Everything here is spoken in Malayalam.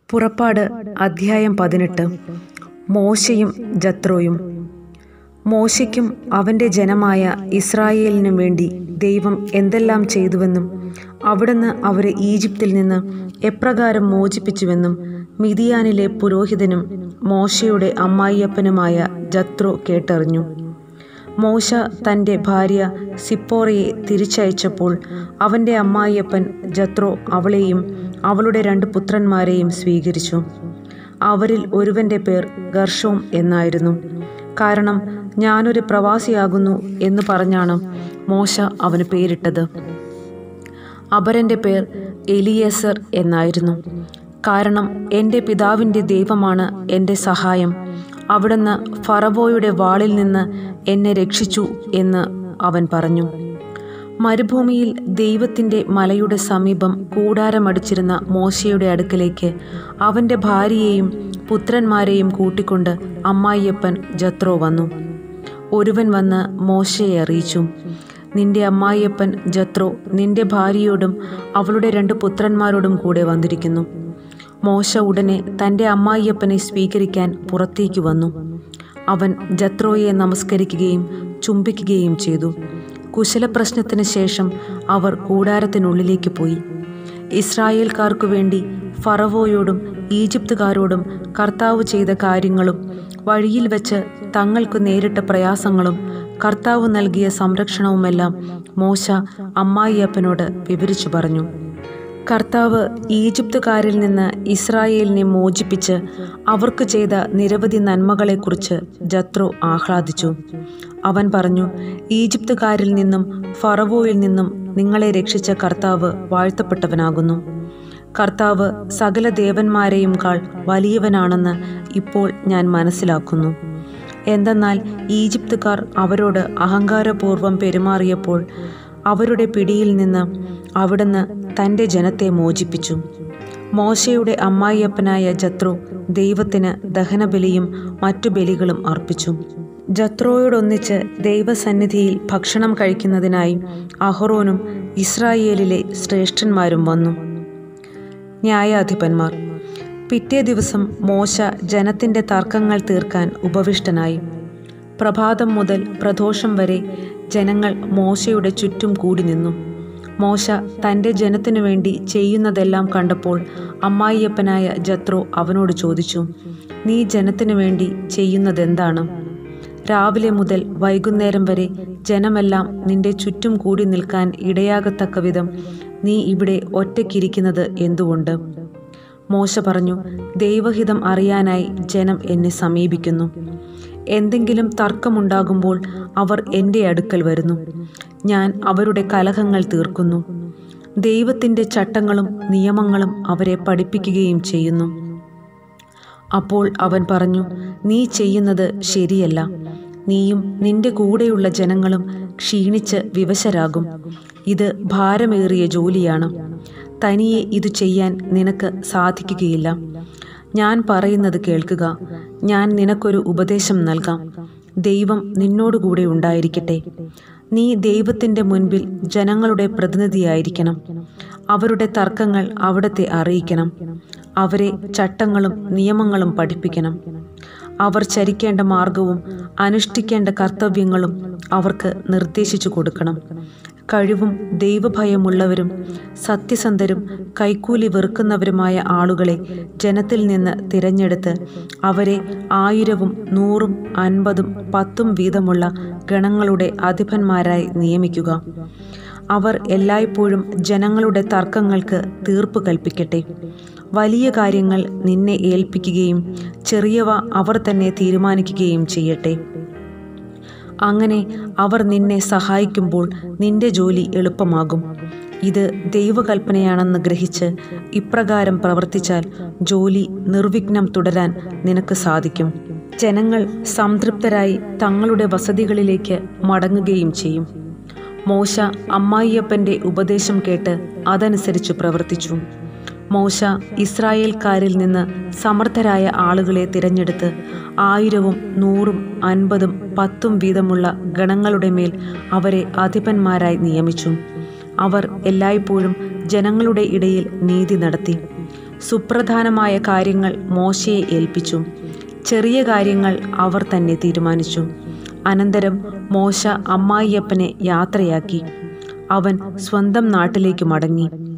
പുറപ്പാട് അധ്യായം പതിനെട്ട് മോശയും ജത്രോയും മോശയ്ക്കും അവൻ്റെ ജനമായ ഇസ്രായേലിനും വേണ്ടി ദൈവം എന്തെല്ലാം ചെയ്തുവെന്നും അവിടുന്ന് അവരെ ഈജിപ്തിൽ നിന്ന് എപ്രകാരം മോചിപ്പിച്ചുവെന്നും മിതിയാനിലെ പുരോഹിതനും മോശയുടെ അമ്മായിയപ്പനുമായ ജത്രോ കേട്ടറിഞ്ഞു മോശ തൻ്റെ ഭാര്യ സിപ്പോറയെ തിരിച്ചയച്ചപ്പോൾ അവൻ്റെ അമ്മായിയപ്പൻ ജത്രോ അവളെയും അവളുടെ രണ്ട് പുത്രന്മാരെയും സ്വീകരിച്ചു അവരിൽ ഒരുവൻ്റെ പേർ ഗർഷോം എന്നായിരുന്നു കാരണം ഞാനൊരു പ്രവാസിയാകുന്നു എന്ന് പറഞ്ഞാണ് മോശ അവന് പേരിട്ടത് അപരൻ്റെ പേർ എലിയേസർ എന്നായിരുന്നു കാരണം എൻ്റെ പിതാവിൻ്റെ ദൈവമാണ് എൻ്റെ സഹായം അവിടുന്ന് ഫറവോയുടെ വാളിൽ നിന്ന് എന്നെ രക്ഷിച്ചു എന്ന് അവൻ പറഞ്ഞു മരുഭൂമിയിൽ ദൈവത്തിൻ്റെ മലയുടെ സമീപം കൂടാരമടിച്ചിരുന്ന മോശയുടെ അടുക്കലേക്ക് അവൻ്റെ ഭാര്യയെയും പുത്രന്മാരെയും കൂട്ടിക്കൊണ്ട് അമ്മായിയപ്പൻ ജത്രോ വന്നു ഒരുവൻ വന്ന് മോശയെ അറിയിച്ചു നിന്റെ അമ്മായിയപ്പൻ ജത്രോ നിന്റെ ഭാര്യയോടും അവളുടെ രണ്ട് പുത്രന്മാരോടും കൂടെ വന്നിരിക്കുന്നു മോശ ഉടനെ തൻ്റെ അമ്മായിയപ്പനെ സ്വീകരിക്കാൻ പുറത്തേക്ക് വന്നു അവൻ ജത്രോയെ നമസ്കരിക്കുകയും ചുംബിക്കുകയും ചെയ്തു കുശലപ്രശ്നത്തിന് ശേഷം അവർ കൂടാരത്തിനുള്ളിലേക്ക് പോയി ഇസ്രായേൽക്കാർക്കു വേണ്ടി ഫറവോയോടും ഈജിപ്തുകാരോടും കർത്താവ് ചെയ്ത കാര്യങ്ങളും വഴിയിൽ വെച്ച് തങ്ങൾക്ക് നേരിട്ട പ്രയാസങ്ങളും കർത്താവ് നൽകിയ സംരക്ഷണവുമെല്ലാം മോശ അമ്മായിയപ്പനോട് വിവരിച്ചു പറഞ്ഞു കർത്താവ് ഈജിപ്തുകാരിൽ നിന്ന് ഇസ്രായേലിനെ മോചിപ്പിച്ച് അവർക്ക് ചെയ്ത നിരവധി നന്മകളെക്കുറിച്ച് ജത്രോ ആഹ്ലാദിച്ചു അവൻ പറഞ്ഞു ഈജിപ്തുകാരിൽ നിന്നും ഫറവോയിൽ നിന്നും നിങ്ങളെ രക്ഷിച്ച കർത്താവ് വാഴ്ത്തപ്പെട്ടവനാകുന്നു കർത്താവ് സകല ദേവന്മാരെയും കാൾ വലിയവനാണെന്ന് ഇപ്പോൾ ഞാൻ മനസ്സിലാക്കുന്നു എന്തെന്നാൽ ഈജിപ്തുകാർ അവരോട് അഹങ്കാരപൂർവ്വം പെരുമാറിയപ്പോൾ അവരുടെ പിടിയിൽ നിന്ന് അവിടുന്ന് തൻ്റെ ജനത്തെ മോചിപ്പിച്ചു മോശയുടെ അമ്മായിയപ്പനായ ജത്രോ ദൈവത്തിന് ദഹനബലിയും മറ്റു ബലികളും അർപ്പിച്ചു ജത്രോയോടൊന്നിച്ച് ദൈവസന്നിധിയിൽ ഭക്ഷണം കഴിക്കുന്നതിനായി അഹ്റോനും ഇസ്രായേലിലെ ശ്രേഷ്ഠന്മാരും വന്നു ന്യായാധിപന്മാർ പിറ്റേ ദിവസം മോശ ജനത്തിൻ്റെ തർക്കങ്ങൾ തീർക്കാൻ ഉപവിഷ്ടനായി പ്രഭാതം മുതൽ പ്രദോഷം വരെ ജനങ്ങൾ മോശയുടെ ചുറ്റും കൂടി നിന്നു മോശ തൻ്റെ ജനത്തിനു വേണ്ടി ചെയ്യുന്നതെല്ലാം കണ്ടപ്പോൾ അമ്മായിയപ്പനായ ജത്രോ അവനോട് ചോദിച്ചു നീ ജനത്തിനു വേണ്ടി ചെയ്യുന്നതെന്താണ് രാവിലെ മുതൽ വൈകുന്നേരം വരെ ജനമെല്ലാം നിന്റെ ചുറ്റും കൂടി നിൽക്കാൻ ഇടയാകത്തക്ക വിധം നീ ഇവിടെ ഒറ്റയ്ക്കിരിക്കുന്നത് എന്തുകൊണ്ട് മോശ പറഞ്ഞു ദൈവഹിതം അറിയാനായി ജനം എന്നെ സമീപിക്കുന്നു എന്തെങ്കിലും തർക്കമുണ്ടാകുമ്പോൾ അവർ എൻ്റെ അടുക്കൽ വരുന്നു ഞാൻ അവരുടെ കലഹങ്ങൾ തീർക്കുന്നു ദൈവത്തിൻ്റെ ചട്ടങ്ങളും നിയമങ്ങളും അവരെ പഠിപ്പിക്കുകയും ചെയ്യുന്നു അപ്പോൾ അവൻ പറഞ്ഞു നീ ചെയ്യുന്നത് ശരിയല്ല നീയും നിന്റെ കൂടെയുള്ള ജനങ്ങളും ക്ഷീണിച്ച് വിവശരാകും ഇത് ഭാരമേറിയ ജോലിയാണ് തനിയെ ഇത് ചെയ്യാൻ നിനക്ക് സാധിക്കുകയില്ല ഞാൻ പറയുന്നത് കേൾക്കുക ഞാൻ നിനക്കൊരു ഉപദേശം നൽകാം ദൈവം നിന്നോടുകൂടെ ഉണ്ടായിരിക്കട്ടെ നീ ദൈവത്തിൻ്റെ മുൻപിൽ ജനങ്ങളുടെ പ്രതിനിധിയായിരിക്കണം അവരുടെ തർക്കങ്ങൾ അവിടത്തെ അറിയിക്കണം അവരെ ചട്ടങ്ങളും നിയമങ്ങളും പഠിപ്പിക്കണം അവർ ചരിക്കേണ്ട മാർഗവും അനുഷ്ഠിക്കേണ്ട കർത്തവ്യങ്ങളും അവർക്ക് നിർദ്ദേശിച്ചു കൊടുക്കണം കഴിവും ദൈവഭയമുള്ളവരും സത്യസന്ധരും കൈക്കൂലി വെറുക്കുന്നവരുമായ ആളുകളെ ജനത്തിൽ നിന്ന് തിരഞ്ഞെടുത്ത് അവരെ ആയിരവും നൂറും അൻപതും പത്തും വീതമുള്ള ഗണങ്ങളുടെ അധിപന്മാരായി നിയമിക്കുക അവർ എല്ലായ്പ്പോഴും ജനങ്ങളുടെ തർക്കങ്ങൾക്ക് തീർപ്പ് കൽപ്പിക്കട്ടെ വലിയ കാര്യങ്ങൾ നിന്നെ ഏൽപ്പിക്കുകയും ചെറിയവ അവർ തന്നെ തീരുമാനിക്കുകയും ചെയ്യട്ടെ അങ്ങനെ അവർ നിന്നെ സഹായിക്കുമ്പോൾ നിന്റെ ജോലി എളുപ്പമാകും ഇത് ദൈവകൽപ്പനയാണെന്ന് ഗ്രഹിച്ച് ഇപ്രകാരം പ്രവർത്തിച്ചാൽ ജോലി നിർവിഘ്നം തുടരാൻ നിനക്ക് സാധിക്കും ജനങ്ങൾ സംതൃപ്തരായി തങ്ങളുടെ വസതികളിലേക്ക് മടങ്ങുകയും ചെയ്യും മോശ അമ്മായിയപ്പൻ്റെ ഉപദേശം കേട്ട് അതനുസരിച്ച് പ്രവർത്തിച്ചു മോശ ഇസ്രായേൽക്കാരിൽ നിന്ന് സമർത്ഥരായ ആളുകളെ തിരഞ്ഞെടുത്ത് ആയിരവും നൂറും അൻപതും പത്തും വീതമുള്ള ഗണങ്ങളുടെ മേൽ അവരെ അധിപന്മാരായി നിയമിച്ചു അവർ എല്ലായ്പ്പോഴും ജനങ്ങളുടെ ഇടയിൽ നീതി നടത്തി സുപ്രധാനമായ കാര്യങ്ങൾ മോശയെ ഏൽപ്പിച്ചു ചെറിയ കാര്യങ്ങൾ അവർ തന്നെ തീരുമാനിച്ചു അനന്തരം മോശ അമ്മായിയപ്പനെ യാത്രയാക്കി അവൻ സ്വന്തം നാട്ടിലേക്ക് മടങ്ങി